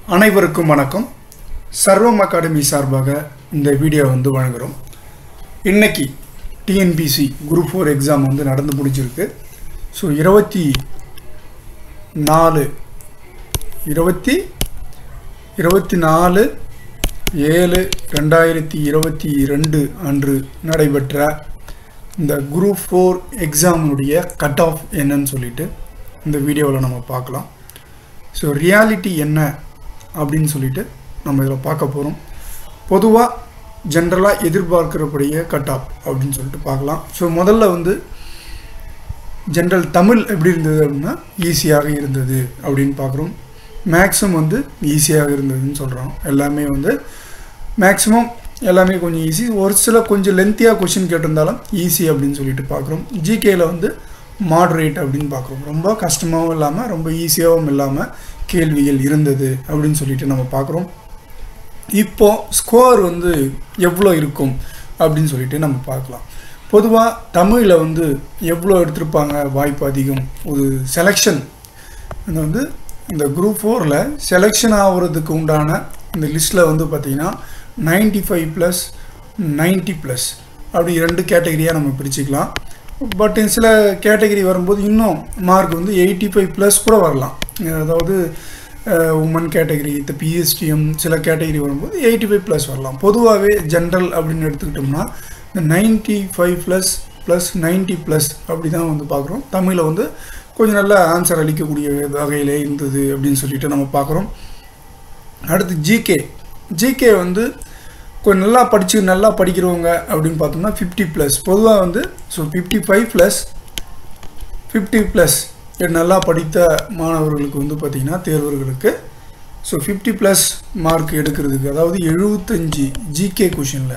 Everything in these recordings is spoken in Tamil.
அனைவருக்கும் வணக்கம் சர்வம் அகாடமி சார்பாக இந்த வீடியோ வந்து வழங்குகிறோம் இன்னைக்கு டிஎன்பிசி குரூப் ஃபோர் எக்ஸாம் வந்து நடந்து முடிஞ்சிருக்கு ஸோ இருபத்தி நாலு இருபத்தி இருபத்தி நாலு ஏழு ரெண்டாயிரத்தி இருபத்தி ரெண்டு அன்று நடைபெற்ற இந்த குரூப் ஃபோர் எக்ஸாமுடைய கட் ஆஃப் என்னன்னு சொல்லிட்டு இந்த வீடியோவில் நம்ம பார்க்கலாம் ஸோ ரியாலிட்டி என்ன அப்படின்னு சொல்லிட்டு நம்ம இதில் பார்க்க போகிறோம் பொதுவாக ஜென்ரலாக எதிர்பார்க்கிறபடியே கட் ஆஃப் அப்படின்னு சொல்லிட்டு பார்க்கலாம் ஸோ முதல்ல வந்து ஜென்ரல் தமிழ் எப்படி இருந்தது அப்படின்னா ஈஸியாக இருந்தது அப்படின்னு பார்க்குறோம் மேக்ஸும் வந்து ஈஸியாக இருந்ததுன்னு சொல்கிறோம் எல்லாமே வந்து மேக்ஸிமம் எல்லாமே கொஞ்சம் ஈஸி ஒரு சில கொஞ்சம் லென்த்தியாக கொஷின் கேட்டிருந்தாலும் ஈஸி அப்படின்னு சொல்லிட்டு பார்க்குறோம் ஜிகேயில் வந்து மாட்ரேட் அப்படின்னு பார்க்குறோம் ரொம்ப கஷ்டமாகவும் இல்லாமல் ரொம்ப ஈஸியாகவும் இல்லாமல் கேள்விகள் இருந்தது அப்படின்னு சொல்லிட்டு நம்ம பார்க்குறோம் இப்போ ஸ்கோர் வந்து எவ்வளோ இருக்கும் அப்படின்னு சொல்லிட்டு நம்ம பார்க்கலாம் பொதுவாக தமிழில் வந்து எவ்வளோ எடுத்திருப்பாங்க வாய்ப்பு அதிகம் ஒரு செலெக்ஷன் இது வந்து இந்த குரூப் ஃபோரில் செலெக்ஷன் ஆகிறதுக்கு உண்டான இந்த லிஸ்ட்டில் வந்து பார்த்திங்கன்னா ninety five plus ninety plus அப்படி ரெண்டு கேட்டகரியாக நம்ம பிரிச்சுக்கலாம் பட் சில கேட்டகரி வரும்போது இன்னும் மார்க் வந்து எயிட்டி ஃபைவ் ப்ளஸ் கூட வரலாம் அதாவது உமன் கேட்டகரி இந்த பிஎஸ்டிஎம் சில கேட்டகரி வரும்போது எயிட்டி ஃபைவ் ப்ளஸ் வரலாம் பொதுவாகவே ஜென்ரல் அப்படின்னு எடுத்துக்கிட்டோம்னா இந்த ninety five plus plus ninety plus அப்படி தான் வந்து பார்க்குறோம் தமிழில் வந்து கொஞ்சம் நல்ல ஆன்சர் அளிக்கக்கூடிய வகையிலே இருந்தது அப்படின்னு சொல்லிட்டு நம்ம பார்க்குறோம் அடுத்து ஜிகே ஜிகே வந்து கொஞ்சம் நல்லா படித்து நல்லா படிக்கிறவங்க அப்படின்னு பார்த்தோம்னா ஃபிஃப்டி ப்ளஸ் பொதுவாக வந்து so fifty five plus fifty plus நல்லா படித்த மாணவர்களுக்கு வந்து பார்த்திங்கன்னா தேர்வர்களுக்கு ஸோ ஃபிஃப்டி ப்ளஸ் மார்க் எடுக்கிறதுக்கு அதாவது எழுபத்தஞ்சி ஜிகே கொஷினில்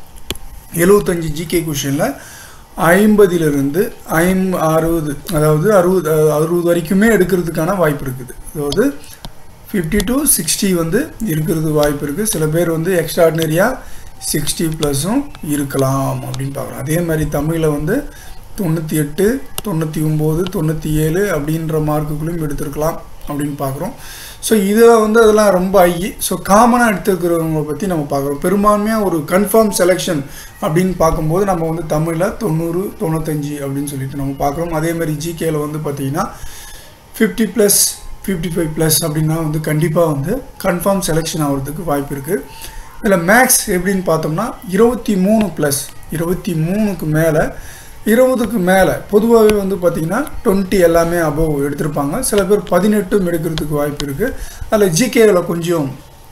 எழுபத்தஞ்சி ஜிகே கொஷினில் ஐம்பதிலிருந்து ஐம் அறுபது அதாவது அறுபது அறுபது வரைக்குமே எடுக்கிறதுக்கான வாய்ப்பு இருக்குது அதாவது ஃபிஃப்டி டு சிக்ஸ்டி வந்து இருக்கிறது வாய்ப்பு இருக்குது சில பேர் வந்து எக்ஸ்ட்ராடினரியாக சிக்ஸ்டி ப்ளஸும் இருக்கலாம் அப்படின்னு பார்க்குறோம் அதே மாதிரி தமிழில் வந்து தொண்ணூற்றி எட்டு தொண்ணூற்றி ஒம்பது தொண்ணூற்றி ஏழு அப்படின்ற மார்க்குக்குள்ளேயும் எடுத்திருக்கலாம் அப்படின்னு பார்க்குறோம் ஸோ இதில் வந்து அதெல்லாம் ரொம்ப ஐயி ஸோ காமனாக எடுத்துருக்கிறவங்களை பற்றி நம்ம பார்க்குறோம் பெரும்பான்மையாக ஒரு கன்ஃபார்ம் செலெக்ஷன் அப்படின்னு பார்க்கும்போது நம்ம வந்து தமிழில் தொண்ணூறு தொண்ணூத்தஞ்சு அப்படின்னு சொல்லிட்டு நம்ம பார்க்குறோம் அதேமாதிரி ஜிகேயில் வந்து பார்த்திங்கன்னா fifty plus fifty five plus அப்படின்னா வந்து கண்டிப்பாக வந்து கன்ஃபார்ம் செலெக்ஷன் ஆகிறதுக்கு வாய்ப்பு இருக்குது இதில் மேக்ஸ் எப்படின்னு பார்த்தோம்னா இருபத்தி மூணு ப்ளஸ் இருபத்தி மூணுக்கு மேலே இருபதுக்கு மேலே பொதுவாகவே வந்து பார்த்திங்கன்னா டுவெண்ட்டி எல்லாமே அபவ் எடுத்திருப்பாங்க சில பேர் பதினெட்டும் எடுக்கிறதுக்கு வாய்ப்பு இருக்குது அதில் ஜிகேவில் கொஞ்சம்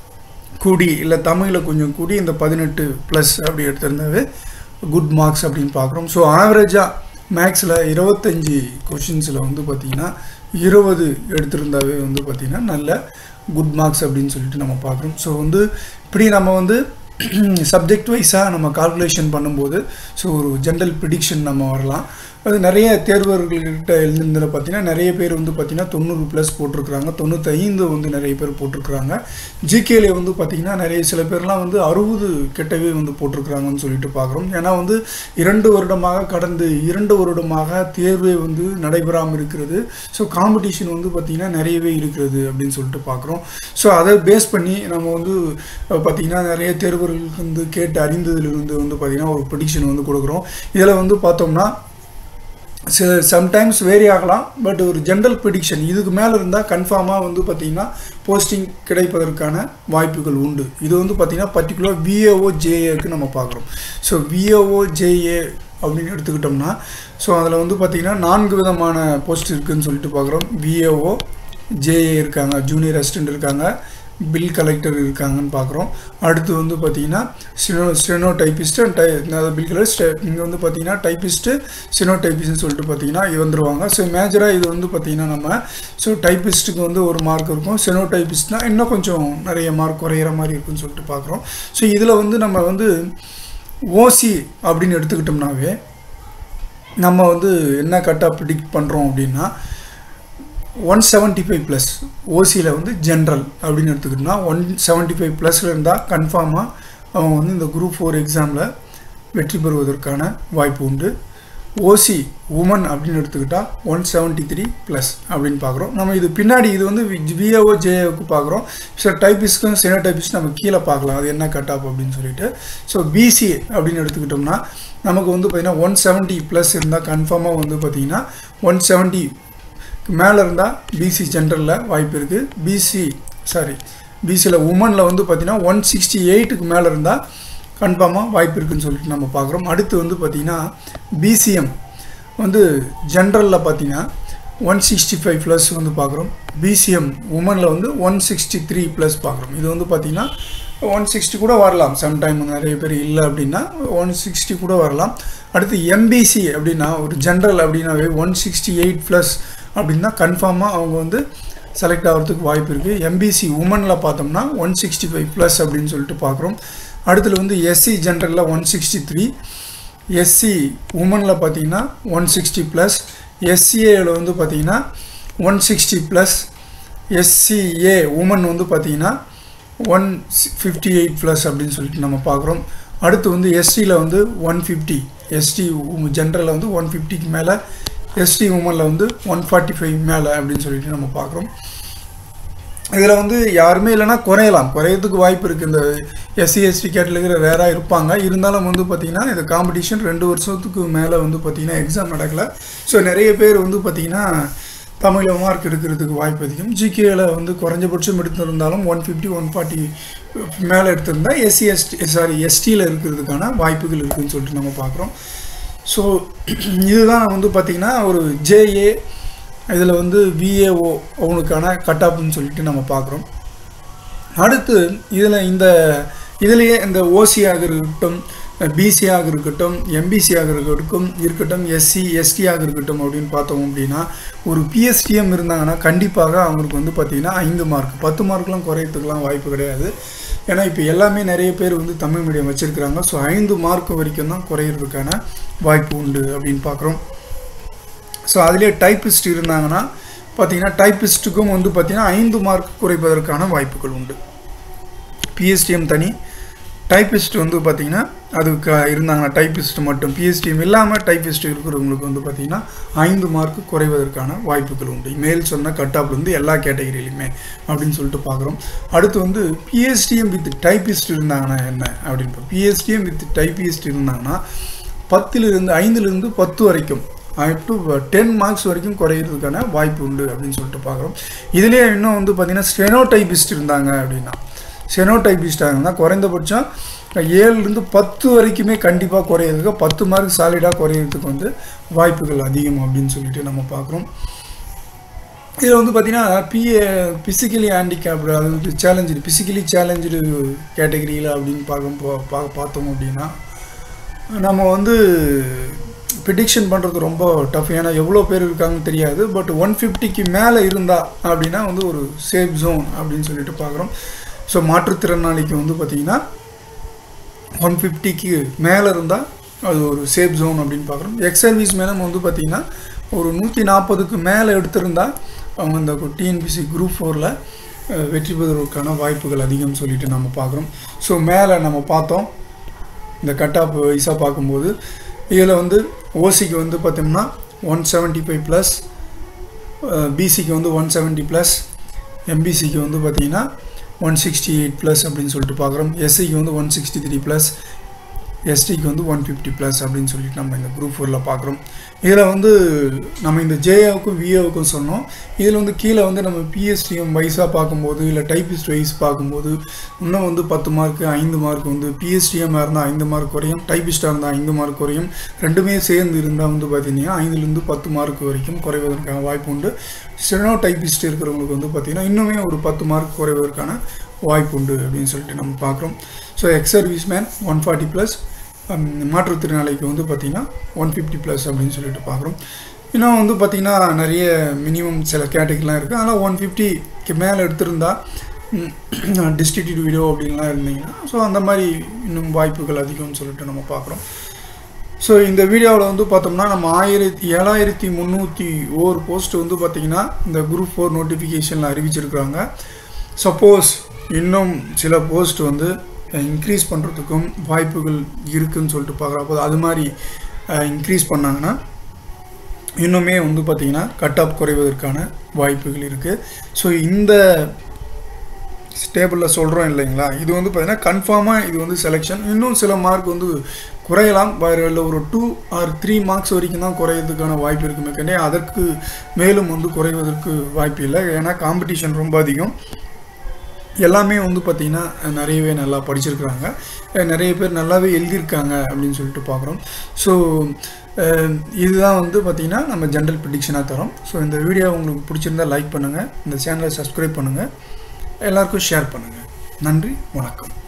கூடி இல்லை தமிழில் கொஞ்சம் கூடி இந்த பதினெட்டு ப்ளஸ் அப்படி எடுத்திருந்தாவே குட் மார்க்ஸ் அப்படின்னு பார்க்குறோம் ஸோ ஆவரேஜாக மேக்ஸில் இருபத்தஞ்சி கொஷின்ஸில் வந்து பார்த்திங்கன்னா இருபது எடுத்திருந்தாவே வந்து பார்த்திங்கன்னா நல்ல குட் மார்க்ஸ் அப்படின்னு சொல்லிட்டு நம்ம பார்க்குறோம் ஸோ வந்து இப்படி நம்ம வந்து சப்ஜெக்ட் வைஸாக நம்ம கால்குலேஷன் பண்ணும்போது ஸோ ஒரு ஜென்ரல் ப்ரிடிக்ஷன் நம்ம வரலாம் அது நிறைய தேர்வர்கள்கிட்ட எழுந்திருந்ததில் பார்த்தீங்கன்னா நிறைய பேர் வந்து பார்த்திங்கன்னா தொண்ணூறு ப்ளஸ் போட்டிருக்கிறாங்க தொண்ணூத்தைந்து வந்து நிறைய பேர் போட்டிருக்கிறாங்க ஜிகேல வந்து பார்த்திங்கன்னா நிறைய சில பேர்லாம் வந்து அறுபது கிட்டவே வந்து போட்டிருக்கிறாங்கன்னு சொல்லிட்டு பார்க்குறோம் ஏன்னா வந்து இரண்டு வருடமாக கடந்து இரண்டு வருடமாக தேர்வே வந்து நடைபெறாமல் இருக்கிறது ஸோ காம்படிஷன் வந்து பார்த்திங்கன்னா நிறையவே இருக்கிறது அப்படின்னு சொல்லிட்டு பார்க்குறோம் ஸோ அதை பேஸ் பண்ணி நம்ம வந்து பார்த்திங்கன்னா நிறைய தேர்வர்களுக்கு வந்து கேட்டு அறிந்ததுலேருந்து வந்து பார்த்திங்கன்னா ஒரு ப்ரொடிக்ஷன் வந்து கொடுக்குறோம் இதில் வந்து பார்த்தோம்னா சில சம்டைம்ஸ் வேரி ஆகலாம் பட் ஒரு ஜென்ரல் ப்ரிடிக்ஷன் இதுக்கு மேலே இருந்தால் கன்ஃபார்மாக வந்து பார்த்திங்கன்னா போஸ்டிங் கிடைப்பதற்கான வாய்ப்புகள் உண்டு இது வந்து பார்த்திங்கன்னா பர்டிகுலர் விஏஓ ஜேஏக்கு நம்ம பார்க்குறோம் ஸோ விஏஓ ஜேஏ அப்படின்னு எடுத்துக்கிட்டோம்னா ஸோ அதில் வந்து பார்த்திங்கன்னா நான்கு விதமான போஸ்ட் இருக்குதுன்னு சொல்லிட்டு பார்க்குறோம் விஏஓ ஜேஏ இருக்காங்க ஜூனியர் அசிஸ்டண்ட் இருக்காங்க பில் கலெக்டர் இருக்காங்கன்னு பார்க்குறோம் அடுத்து வந்து பார்த்தீங்கன்னா ஸ்டெனோ ஸ்டெனோ டைப்பிஸ்ட்டு அண்ட் டை பில் கலெக்டர் இங்கே வந்து பார்த்தீங்கன்னா டைப்பிஸ்ட்டு ஸ்டெனோ டைப்பிஸ்ட்னு சொல்லிட்டு பார்த்தீங்கன்னா இது வந்துருவாங்க ஸோ மேஜராக இது வந்து பார்த்தீங்கன்னா நம்ம ஸோ டைப்பிஸ்ட்டுக்கு வந்து ஒரு மார்க் இருக்கும் ஸ்டெனோ டைப்பிஸ்ட்னா இன்னும் கொஞ்சம் நிறைய மார்க் குறையிற மாதிரி இருக்குன்னு சொல்லிட்டு பார்க்குறோம் ஸோ இதில் வந்து நம்ம வந்து ஓசி அப்படின்னு எடுத்துக்கிட்டோம்னாவே நம்ம வந்து என்ன கட்டாக ப்ரிடிக்ட் பண்ணுறோம் அப்படின்னா ஒன் செவன்ட்டி ஃபைவ் ப்ளஸ் ஓசியில் வந்து ஜென்ரல் அப்படின்னு எடுத்துக்கிட்டோம்னா ஒன் செவன்ட்டி ஃபைவ் ப்ளஸில் இருந்தால் கன்ஃபார்மாக அவங்க வந்து இந்த குரூப் ஃபோர் எக்ஸாமில் வெற்றி பெறுவதற்கான வாய்ப்பு உண்டு ஓசி உமன் அப்படின்னு எடுத்துக்கிட்டால் ஒன் செவன்ட்டி த்ரீ ப்ளஸ் அப்படின்னு பார்க்குறோம் நம்ம இது பின்னாடி இது வந்து விஏஓ ஜேஓக்கு பார்க்குறோம் ஸோ டைப்பிஸ்க்கும் சினோ டைப்பிஸ்ட் நம்ம கீழே பார்க்கலாம் அது என்ன கட் ஆஃப் அப்படின்னு சொல்லிட்டு ஸோ பிசி அப்படின்னு எடுத்துக்கிட்டோம்னா நமக்கு வந்து பார்த்திங்கன்னா ஒன் செவன்ட்டி ப்ளஸ் இருந்தால் கன்ஃபார்மாக வந்து பார்த்திங்கன்னா ஒன் செவன்ட்டி மேலே இருந்தால் பிசி ஜென்ரலில் வாய்ப்பு இருக்குது பிசி சாரி பிசியில் உமனில் வந்து பார்த்திங்கன்னா ஒன் சிக்ஸ்டி எயிட்டுக்கு மேலே இருந்தால் கன்ஃபார்மாக வாய்ப்பு இருக்குன்னு சொல்லிட்டு நம்ம பார்க்குறோம் அடுத்து வந்து பார்த்திங்கன்னா பிசிஎம் வந்து ஜென்ரலில் பார்த்தீங்கன்னா ஒன் சிக்ஸ்டி ஃபைவ் ப்ளஸ் வந்து பார்க்குறோம் பிசிஎம் உமனில் வந்து ஒன் சிக்ஸ்டி த்ரீ ப்ளஸ் பார்க்குறோம் இது வந்து பார்த்திங்கன்னா ஒன் சிக்ஸ்டி கூட வரலாம் சம்டைம் நிறைய பேர் இல்லை அப்படின்னா ஒன் சிக்ஸ்டி கூட வரலாம் அடுத்து எம்பிசி அப்படின்னா ஒரு ஜென்ரல் அப்படின்னாவே ஒன் சிக்ஸ்டி எயிட் ப்ளஸ் அப்படின்னா கன்ஃபார்மாக அவங்க வந்து செலக்ட் ஆகிறதுக்கு வாய்ப்பு இருக்குது எம்பிசி உமனில் பார்த்தோம்னா ஒன் சிக்ஸ்டி ஃபைவ் ப்ளஸ் அப்படின்னு சொல்லிட்டு பார்க்குறோம் அடுத்துல வந்து எஸ்சி ஜென்ரலில் ஒன் சிக்ஸ்டி த்ரீ எஸ்சி உமனில் பார்த்தீங்கன்னா ஒன் சிக்ஸ்டி ப்ளஸ் எஸ்சிஏவில் வந்து பார்த்தீங்கன்னா one sixty plus SCA woman வந்து பார்த்தீங்கன்னா ஒன் ஃபிஃப்டி எயிட் ப்ளஸ் அப்படின்னு சொல்லிட்டு நம்ம பார்க்குறோம் அடுத்து வந்து எஸ்டியில் வந்து ஒன் ஃபிஃப்டி எஸ்டி ஜென்ரலில் வந்து ஒன் ஃபிஃப்டிக்கு மேலே எஸ்டி உமனில் வந்து ஒன் ஃபார்ட்டி ஃபைவ் மேலே அப்படின்னு சொல்லிட்டு நம்ம பார்க்குறோம் இதில் வந்து யாருமே இல்லைன்னா குறையலாம் குறையறதுக்கு வாய்ப்பு இருக்குது இந்த எஸ்சி எஸ்டி கேட்டலுங்கிற ரேராக இருப்பாங்க இருந்தாலும் வந்து பார்த்திங்கன்னா இந்த காம்படிஷன் ரெண்டு வருஷத்துக்கு மேலே வந்து பார்த்திங்கன்னா எக்ஸாம் நடக்கல ஸோ நிறைய பேர் வந்து பார்த்திங்கன்னா தமிழில் மார்க் எடுக்கிறதுக்கு வாய்ப்பு அதிகம் ஜிகேயில் வந்து குறைஞ்சபட்சம் எடுத்திருந்தாலும் ஒன் ஃபிஃப்டி ஒன் ஃபார்ட்டி மேலே எடுத்திருந்தா எஸ்சி எஸ்டி சாரி எஸ்டியில் இருக்கிறதுக்கான வாய்ப்புகள் இருக்குதுன்னு சொல்லிட்டு நம்ம பார்க்குறோம் ஸோ இதுதான் வந்து பார்த்திங்கன்னா ஒரு ஜேஏ இதில் வந்து விஏஓ அவனுக்கான கட் ஆஃப்னு சொல்லிட்டு நம்ம பார்க்குறோம் அடுத்து இதில் இந்த இதுலேயே இந்த ஓசியாக இருக்கட்டும் பிசியாக இருக்கட்டும் எம்பிசியாக இருக்கட்டும் இருக்கட்டும் எஸ்சி எஸ்டியாக இருக்கட்டும் அப்படின்னு பார்த்தோம் அப்படின்னா ஒரு பிஎஸ்டிஎம் இருந்தாங்கன்னா கண்டிப்பாக அவங்களுக்கு வந்து பார்த்திங்கன்னா ஐந்து மார்க் பத்து மார்க்லாம் குறையத்துக்கெலாம் வாய்ப்பு கிடையாது ஏன்னா இப்போ எல்லாமே நிறைய பேர் வந்து தமிழ் மீடியம் வச்சுருக்கிறாங்க ஸோ ஐந்து மார்க் வரைக்கும் தான் குறையிறதுக்கான வாய்ப்பு உண்டு அப்படின்னு பார்க்குறோம் ஸோ அதிலே டைப்பிஸ்ட் இருந்தாங்கன்னா பார்த்தீங்கன்னா டைப்பிஸ்ட்டுக்கும் வந்து பார்த்திங்கன்னா ஐந்து மார்க் குறைப்பதற்கான வாய்ப்புகள் உண்டு பிஎஸ்டிஎம் தனி டைப்பிஸ்ட் வந்து பார்த்திங்கன்னா அதுக்கு இருந்தாங்கன்னா டைப்பிஸ்ட் மட்டும் பிஎஸ்டிஎம் இல்லாமல் டைப்பிஸ்ட் இருக்கிறவங்களுக்கு வந்து பார்த்திங்கன்னா ஐந்து மார்க் குறைவதற்கான வாய்ப்புகள் உண்டு மேல் சொன்ன கட் ஆஃப்லேருந்து எல்லா கேட்டகரியிலையுமே அப்படின்னு சொல்லிட்டு பார்க்குறோம் அடுத்து வந்து பிஎஸ்டிஎம் வித் டைப்பிஸ்ட் இருந்தாங்கன்னா என்ன அப்படின்னு பிஎஸ்டிஎம் வித் டைப்பிஸ்ட் இருந்தாங்கன்னா பத்துலேருந்து ஐந்துலேருந்து பத்து வரைக்கும் அப் டு டென் மார்க்ஸ் வரைக்கும் குறையிறதுக்கான வாய்ப்பு உண்டு அப்படின்னு சொல்லிட்டு பார்க்குறோம் இதுலேயே இன்னும் வந்து பார்த்திங்கன்னா ஸ்டெனோ டைப்பிஸ்ட் இருந்தாங்க அப்படின்னா ஸ்டெனோ டைப்பிஸ்டாக இருந்தால் குறைந்தபட்சம் ஏழுலேருந்து பத்து வரைக்குமே கண்டிப்பாக குறையிறதுக்கு பத்து மார்க் சாலிடாக குறையிறதுக்கு வந்து வாய்ப்புகள் அதிகம் அப்படின்னு சொல்லிட்டு நம்ம பார்க்குறோம் இதில் வந்து பார்த்திங்கன்னா பிஏ பிசிக்கலி ஹேண்டிகேப்டு அது சேலஞ்சு பிசிக்கலி சேலஞ்சு கேட்டகரியில் அப்படின்னு பார்க்க பா பார்த்தோம் அப்படின்னா நம்ம வந்து ப்ரிடிக்ஷன் பண்ணுறது ரொம்ப டஃப் ஏன்னா எவ்வளோ பேர் இருக்காங்கன்னு தெரியாது பட் ஒன் ஃபிஃப்டிக்கு மேலே இருந்தா அப்படின்னா வந்து ஒரு சேஃப் ஜோன் அப்படின்னு சொல்லிட்டு பார்க்குறோம் ஸோ மாற்றுத்திறனாளிக்கு வந்து பார்த்திங்கன்னா ஒன் ஃபிஃப்டிக்கு மேலே இருந்தால் அது ஒரு சேஃப் ஜோன் அப்படின்னு பார்க்குறோம் எக்ஸ் சர்வீஸ் மேலே வந்து பார்த்திங்கன்னா ஒரு நூற்றி நாற்பதுக்கு மேலே எடுத்திருந்தால் அவங்க இந்த டிஎன்பிசி குரூப் ஃபோரில் வெற்றி பெறுவதற்கான வாய்ப்புகள் அதிகம்னு சொல்லிட்டு நம்ம பார்க்குறோம் ஸோ மேலே நம்ம பார்த்தோம் இந்த கட் ஆஃப் வைஸாக பார்க்கும்போது இதில் வந்து ஓசிக்கு வந்து பார்த்தோம்னா ஒன் செவன்ட்டி ஃபைவ் ப்ளஸ் பிசிக்கு வந்து ஒன் செவன்ட்டி ப்ளஸ் எம்பிசிக்கு வந்து பார்த்திங்கன்னா ஒன் சிக்ஸ்டி எயிட் ப்ளஸ் அப்படின்னு சொல்லிட்டு பார்க்குறோம் எஸ்சிக்கு வந்து ஒன் சிக்ஸ்டி த்ரீ ப்ளஸ் எஸ்டிக்கு வந்து ஒன் ஃபிஃப்டி ப்ளஸ் அப்படின்னு சொல்லிட்டு நம்ம இந்த குரூப் ஃபோரில் பார்க்குறோம் இதில் வந்து நம்ம இந்த ஜேஏவுக்கும் விஏவுக்கும் சொன்னோம் இதில் வந்து கீழே வந்து நம்ம பிஎஸ்டிஎம் வைஸாக பார்க்கும்போது இல்லை டைப்பிஸ்ட் வைஸ் பார்க்கும்போது இன்னும் வந்து பத்து மார்க் ஐந்து மார்க் வந்து பிஎஸ்டிஎம்மாக இருந்தால் ஐந்து மார்க் குறையும் டைப்பிஸ்டாக இருந்தால் ஐந்து மார்க் குறையும் ரெண்டுமே சேர்ந்து இருந்தால் வந்து பார்த்தீங்கன்னா ஐந்துலேருந்து பத்து மார்க் வரைக்கும் குறைவதற்கான வாய்ப்பு உண்டு ஸ்டெனோ டைப்பிஸ்ட் இருக்கிறவங்களுக்கு வந்து பார்த்திங்கன்னா இன்னுமே ஒரு பத்து மார்க் குறைவதற்கான வாய்ப்பு உண்டு அப்படின்னு சொல்லிட்டு நம்ம பார்க்குறோம் so ex service man one forty plus மாற்றுத்திறனாளிக்கு வந்து பார்த்திங்கன்னா ஒன் ஃபிஃப்டி ப்ளஸ் அப்படின்னு சொல்லிட்டு பார்க்குறோம் இன்னும் வந்து பார்த்திங்கன்னா நிறைய மினிமம் சில கேட்டகரிலாம் இருக்குது அதனால் ஒன் ஃபிஃப்டிக்கு மேலே எடுத்திருந்தா டிஸ்ட்ரிக்ட் வீடியோ அப்படின்லாம் இருந்தீங்கன்னா ஸோ அந்த மாதிரி இன்னும் வாய்ப்புகள் அதிகம்னு சொல்லிட்டு நம்ம பார்க்குறோம் ஸோ இந்த வீடியோவில் வந்து பார்த்தோம்னா நம்ம ஆயிரத்தி ஏழாயிரத்தி முந்நூற்றி ஓர் போஸ்ட் வந்து பார்த்திங்கன்னா இந்த குரூப் ஃபோர் நோட்டிஃபிகேஷனில் அறிவிச்சிருக்கிறாங்க சப்போஸ் இன்னும் சில போஸ்ட் வந்து இன்க்ரீஸ் பண்ணுறதுக்கும் வாய்ப்புகள் இருக்குதுன்னு சொல்லிட்டு பார்க்குறப்போ அது மாதிரி இன்க்ரீஸ் பண்ணாங்கன்னா இன்னுமே வந்து பார்த்திங்கன்னா கட் ஆஃப் குறைவதற்கான வாய்ப்புகள் இருக்குது ஸோ இந்த ஸ்டேபிளில் சொல்கிறோம் இல்லைங்களா இது வந்து பார்த்திங்கன்னா கன்ஃபார்மாக இது வந்து செலெக்ஷன் இன்னும் சில மார்க் வந்து குறையலாம் இல்லை ஒரு டூ ஆர் த்ரீ மார்க்ஸ் வரைக்கும் தான் குறையிறதுக்கான வாய்ப்பு இருக்குமே கண்டே அதற்கு மேலும் வந்து குறைவதற்கு வாய்ப்பு இல்லை ஏன்னா காம்படிஷன் ரொம்ப அதிகம் எல்லாமே வந்து பார்த்திங்கன்னா நிறையவே நல்லா படிச்சிருக்கிறாங்க நிறைய பேர் நல்லாவே எழுதியிருக்காங்க அப்படின்னு சொல்லிட்டு பார்க்குறோம் ஸோ இதுதான் வந்து பார்த்திங்கன்னா நம்ம ஜென்ரல் ப்ரிடிக்ஷனாக தரோம் ஸோ இந்த வீடியோ உங்களுக்கு பிடிச்சிருந்தா லைக் பண்ணுங்கள் இந்த சேனலை சப்ஸ்கிரைப் பண்ணுங்கள் எல்லாருக்கும் ஷேர் பண்ணுங்கள் நன்றி வணக்கம்